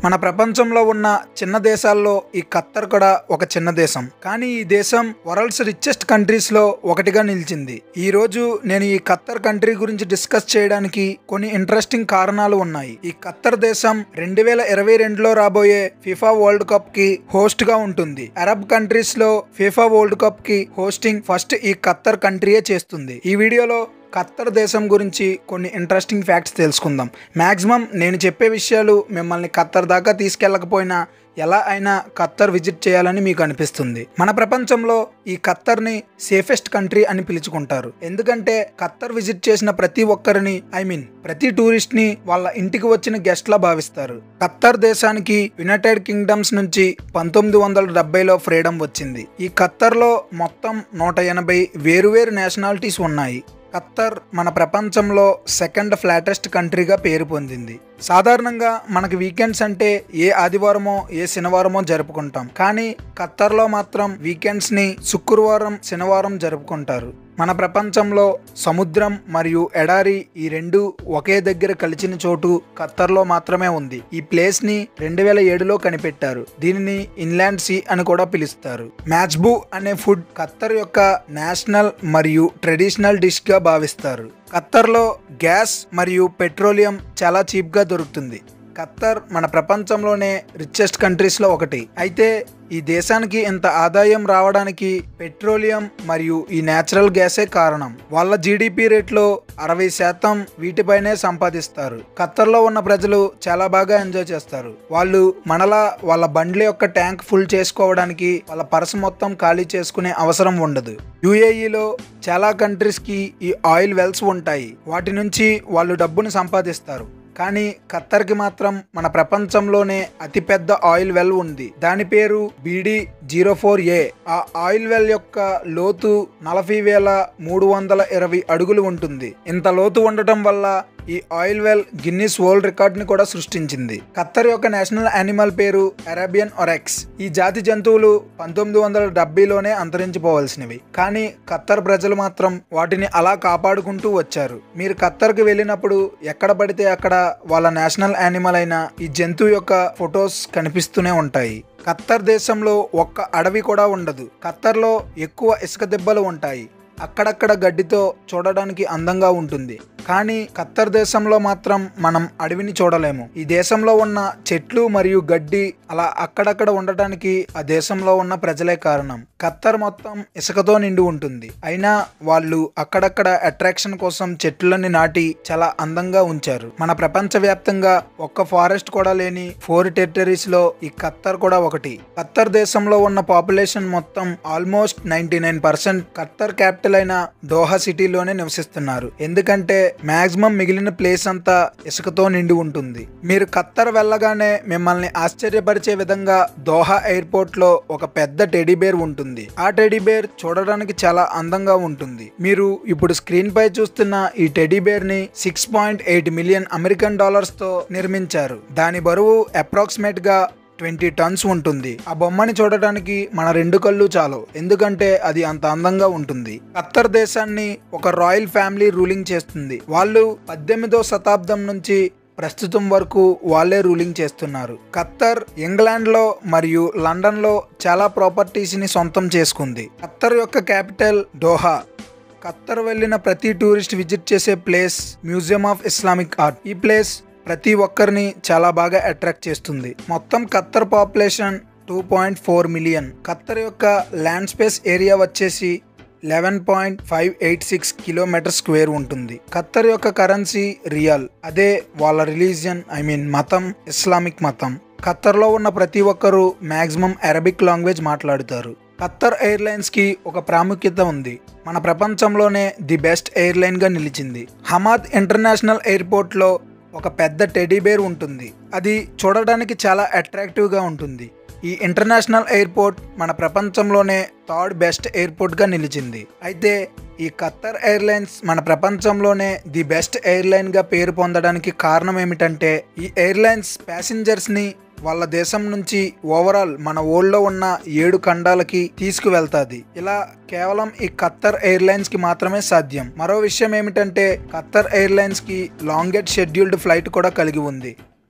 మన ప్రపంచంలో ఉన్న చిన్న దేశాల్లో ఈ ఖత్తర్ కూడా ఒక చిన్న దేశం కానీ ఈ దేశం వరల్డ్స్ రిచెస్ట్ కంట్రీస్ లో ఒకటిగా నిలిచింది ఈ రోజు నేను ఈ ఖత్తర్ కంట్రీ గురించి డిస్కస్ చేయడానికి కొన్ని ఇంట్రెస్టింగ్ కారణాలు ఉన్నాయి ఈ ఖత్తర్ దేశం రెండు వేల ఇరవై రెండులో రాబోయే ఫిఫా వరల్డ్ కప్ కి హోస్ట్ గా ఉంటుంది అరబ్ కంట్రీస్ లో ఫిఫా వరల్డ్ కప్ కి హోస్టింగ్ ఫస్ట్ ఈ ఖత్తర్ కంట్రీయే చేస్తుంది ఈ వీడియోలో ఖత్తర్ దేశం గురించి కొన్ని ఇంట్రెస్టింగ్ ఫ్యాక్ట్స్ తెలుసుకుందాం మ్యాక్సిమం నేను చెప్పే విషయాలు మిమ్మల్ని ఖత్తర్ దాకా తీసుకెళ్ళకపోయినా ఎలా అయినా ఖత్తర్ విజిట్ చేయాలని మీకు అనిపిస్తుంది మన ప్రపంచంలో ఈ ఖత్తర్ని సేఫెస్ట్ కంట్రీ అని పిలుచుకుంటారు ఎందుకంటే ఖత్తర్ విజిట్ చేసిన ప్రతి ఒక్కరిని ఐ మీన్ ప్రతి టూరిస్ట్ ని వాళ్ళ ఇంటికి వచ్చిన గెస్ట్ లా భావిస్తారు ఖత్తర్ దేశానికి యునైటెడ్ కింగ్డమ్స్ నుంచి పంతొమ్మిది వందల డెబ్బైలో ఫ్రీడమ్ వచ్చింది ఈ ఖత్తర్లో మొత్తం నూట ఎనభై వేరువేరు నేషనాలిటీస్ ఉన్నాయి ఖత్తర్ మన ప్రపంచంలో సెకండ్ ఫ్లాటెస్ట్ కంట్రీగా పేరు పొందింది సాధారణంగా మనకి వీకెండ్స్ అంటే ఏ ఆదివారమో ఏ శనివారమో జరుపుకుంటాం కానీ ఖత్తర్లో మాత్రం వీకెండ్స్ ని శుక్రవారం శనివారం జరుపుకుంటారు మన ప్రపంచంలో సముద్రం మరియు ఎడారి ఈ రెండు ఒకే దగ్గర కలిసిన చోటు ఖత్తర్లో మాత్రమే ఉంది ఈ ప్లేస్ ని రెండు వేల ఏడులో కనిపెట్టారు దీనిని ఇన్లాండ్ సీ అని కూడా పిలుస్తారు మ్యాచ్బూ అనే ఫుడ్ ఖత్తర్ యొక్క నేషనల్ మరియు ట్రెడిషనల్ డిష్ గా భావిస్తారు ఖత్తర్లో గ్యాస్ మరియు పెట్రోలియం చాలా చీప్ గా దొరుకుతుంది ఖత్తర్ మన ప్రపంచంలోనే రిచెస్ట్ కంట్రీస్లో ఒకటి అయితే ఈ దేశానికి ఇంత ఆదాయం రావడానికి పెట్రోలియం మరియు ఈ నేచురల్ గ్యాసే కారణం వాళ్ళ జీడిపి రేట్లో అరవై శాతం వీటిపైనే సంపాదిస్తారు ఖత్తర్లో ఉన్న ప్రజలు చాలా బాగా ఎంజాయ్ చేస్తారు వాళ్ళు మనలా వాళ్ళ బండ్ల యొక్క ట్యాంక్ ఫుల్ చేసుకోవడానికి వాళ్ళ పర్స్ మొత్తం ఖాళీ చేసుకునే అవసరం ఉండదు యుఏఈలో చాలా కంట్రీస్కి ఈ ఆయిల్ వెల్స్ ఉంటాయి వాటి నుంచి వాళ్ళు డబ్బును సంపాదిస్తారు కానీ ఖత్తర్కి మాత్రం మన ప్రపంచంలోనే అతిపెద్ద ఆయిల్ వెల్ ఉంది దాని పేరు బీడీ జీరో ఫోర్ ఏ ఆ ఆయిల్ వెల్ యొక్క లోతు నలభై వేల మూడు వందల ఇరవై అడుగులు ఉంటుంది ఇంత లోతు ఉండటం వల్ల ఈ oil well Guinness World Record ని కూడా సృష్టించింది ఖత్తర్ యొక్క నేషనల్ యానిమల్ పేరు అరేబియన్ ఒరెక్స్ ఈ జాతి జంతువులు పంతొమ్మిది వందల డెబ్బైలోనే అంతరించిపోవలసినవి కానీ ఖత్తర్ ప్రజలు మాత్రం వాటిని అలా కాపాడుకుంటూ వచ్చారు మీరు ఖత్తర్కి వెళ్ళినప్పుడు ఎక్కడ పడితే అక్కడ వాళ్ళ నేషనల్ యానిమల్ అయిన ఈ జంతువు యొక్క ఫొటోస్ కనిపిస్తూనే ఉంటాయి ఖత్తర్ దేశంలో ఒక్క అడవి కూడా ఉండదు ఖత్తర్లో ఎక్కువ ఇసుక దెబ్బలు ఉంటాయి అక్కడక్కడ గడ్డితో చూడడానికి అందంగా ఉంటుంది కానీ ఖత్తర్ దేశంలో మాత్రం మనం అడవిని చూడలేము ఈ దేశంలో ఉన్న చెట్లు మరియు గడ్డి అలా అక్కడక్కడ ఉండటానికి ఆ దేశంలో ఉన్న ప్రజలే కారణం ఖత్తర్ మొత్తం ఇసుకతో నిండి ఉంటుంది అయినా వాళ్ళు అక్కడక్కడ అట్రాక్షన్ కోసం చెట్లని నాటి చాలా అందంగా ఉంచారు మన ప్రపంచ వ్యాప్తంగా ఒక్క ఫారెస్ట్ కూడా లేని ఫోర్ టెరిటరీస్ లో ఈ ఖత్తర్ కూడా ఒకటి ఖత్తర్ దేశంలో ఉన్న పాపులేషన్ మొత్తం almost ninety nine percent Qatar capital అయిన దోహా సిటీలోనే నివసిస్తున్నారు ఎందుకంటే మాక్సిమం మిగిలిన ప్లేస్ అంతా ఇసుకతో నిండి ఉంటుంది మీరు ఖత్తర్ వెళ్ళగానే మిమ్మల్ని ఆశ్చర్యపరిచే విధంగా దోహా ఎయిర్పోర్ట్ లో ఒక పెద్ద టెడీ బేర్ ఉంటుంది ఆ టెడీ బేర్ చూడడానికి చాలా అందంగా ఉంటుంది మీరు ఇప్పుడు స్క్రీన్ పై చూస్తున్న ఈ టెడీ బేర్ ని six point eight million American dollars తో నిర్మించారు దాని బరువు అప్రాక్సిమేట్ గా ట్వంటీ టన్స్ ఉంటుంది ఆ బొమ్మని చూడటానికి మన రెండు కళ్ళు చాలు ఎందుకంటే అది అంత అందంగా ఉంటుంది ఖత్తర్ దేశాన్ని ఒక రాయల్ ఫ్యామిలీ రూలింగ్ చేస్తుంది వాళ్ళు పద్దెనిమిదో శతాబ్దం నుంచి ప్రస్తుతం వరకు వాళ్ళే రూలింగ్ చేస్తున్నారు ఖత్తర్ ఇంగ్లాండ్ లో మరియు లండన్ లో చాలా ప్రాపర్టీస్ ని సొంతం చేసుకుంది ఖత్తర్ యొక్క క్యాపిటల్ డోహా ఖత్తర్ వెళ్ళిన ప్రతి టూరిస్ట్ విజిట్ చేసే place museum of Islamic art ఈ ప్లేస్ ప్రతి ఒక్కరిని చాలా బాగా అట్రాక్ట్ చేస్తుంది మొత్తం Qatar population two point four million Qatar యొక్క ల్యాండ్ స్పేస్ ఏరియా వచ్చేసి eleven point five eight six kilometre square ఉంటుంది ఖత్తర్ యొక్క కరెన్సీ రియల్ అదే వాళ్ళ రిలీజియన్ ఐ మీన్ మతం ఇస్లామిక్ మతం ఖత్తర్లో ఉన్న ప్రతి ఒక్కరూ మాక్సిమం అరబిక్ లాంగ్వేజ్ మాట్లాడుతారు ఖత్తర్ ఎయిర్లైన్స్ కి ఒక ప్రాముఖ్యత ఉంది మన ప్రపంచంలోనే ది బెస్ట్ ఎయిర్లైన్ గా నిలిచింది హమాద్ ఇంటర్నేషనల్ ఎయిర్పోర్ట్ లో ఒక పెద్ద టెడీ బేర్ ఉంటుంది అది చూడడానికి చాలా అట్రాక్టివ్గా ఉంటుంది ఈ ఇంటర్నేషనల్ ఎయిర్పోర్ట్ మన ప్రపంచంలోనే థర్డ్ బెస్ట్ ఎయిర్పోర్ట్గా నిలిచింది అయితే ఈ ఖత్తర్ ఎయిర్లైన్స్ మన ప్రపంచంలోనే ది బెస్ట్ ఎయిర్లైన్గా పేరు పొందడానికి కారణం ఏమిటంటే ఈ ఎయిర్లైన్స్ ప్యాసింజర్స్ని వాళ్ళ దేశం నుంచి ఓవరాల్ మన ఓల్డ్లో ఉన్న ఏడు ఖండాలకి తీసుకువెళ్తాది ఇలా కేవలం ఈ ఖత్తర్ ఎయిర్లైన్స్ కి మాత్రమే సాధ్యం మరో విషయం ఏమిటంటే ఖత్తర్ ఎయిర్లైన్స్ కి లాంగెస్ట్ షెడ్యూల్డ్ ఫ్లైట్ కూడా కలిగి ఉంది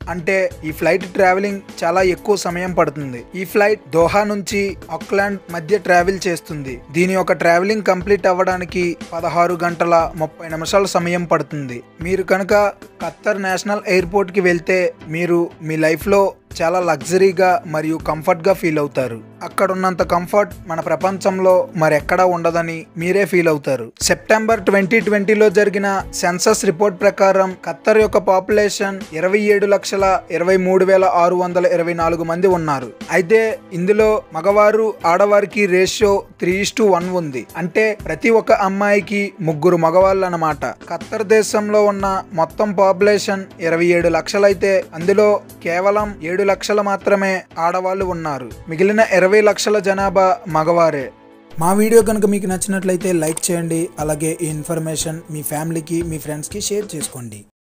అంటే ఈ ఫ్లైట్ ట్రావెలింగ్ చాలా ఎక్కువ సమయం పడుతుంది ఈ ఫ్లైట్ దోహా నుంచి ఆక్లాండ్ మధ్య ట్రావెల్ చేస్తుంది దీని యొక్క ట్రావెలింగ్ కంప్లీట్ అవ్వడానికి పదహారు గంటల ముప్పై నిమిషాల సమయం పడుతుంది మీరు కనుక ఖత్తర్ నేషనల్ ఎయిర్పోర్ట్ కి వెళ్తే మీరు మీ లైఫ్ లో చాలా లగ్జరీగా మరియు కంఫర్ట్ గా ఫీల్ అవుతారు అక్కడ ఉన్నంత కంఫర్ట్ మన ప్రపంచంలో మరెక్కడా ఉండదని మీరే ఫీల్ అవుతారు సెప్టెంబర్ ట్వంటీ ట్వంటీలో జరిగిన సెన్సస్ రిపోర్ట్ ప్రకారం ఖత్తర్ యొక్క పాపులేషన్ ఇరవై ఏడు లక్షల ఇరవై మూడు వేల ఆరు వందల ఇరవై నాలుగు మంది ఉన్నారు అయితే ఇందులో మగవారు ఆడవారికి రేషియో త్రీ టు వన్ ఉంది అంటే ప్రతి ఒక్క అమ్మాయికి ముగ్గురు మగవాళ్ళు అన్నమాట ఖత్తర్ దేశంలో ఉన్న మొత్తం పాపులేషన్ ఇరవై ఏడు లక్షలైతే అందులో కేవలం ఏడు లక్షల మాత్రమే ఆడవాళ్ళు ఉన్నారు మిగిలిన ఇరవై లక్షల జనాభా మగవారే మా వీడియో కనుక మీకు నచ్చినట్లయితే లైక్ చేయండి అలాగే ఈ ఇన్ఫర్మేషన్ మీ ఫ్యామిలీకి మీ ఫ్రెండ్స్కి షేర్ చేసుకోండి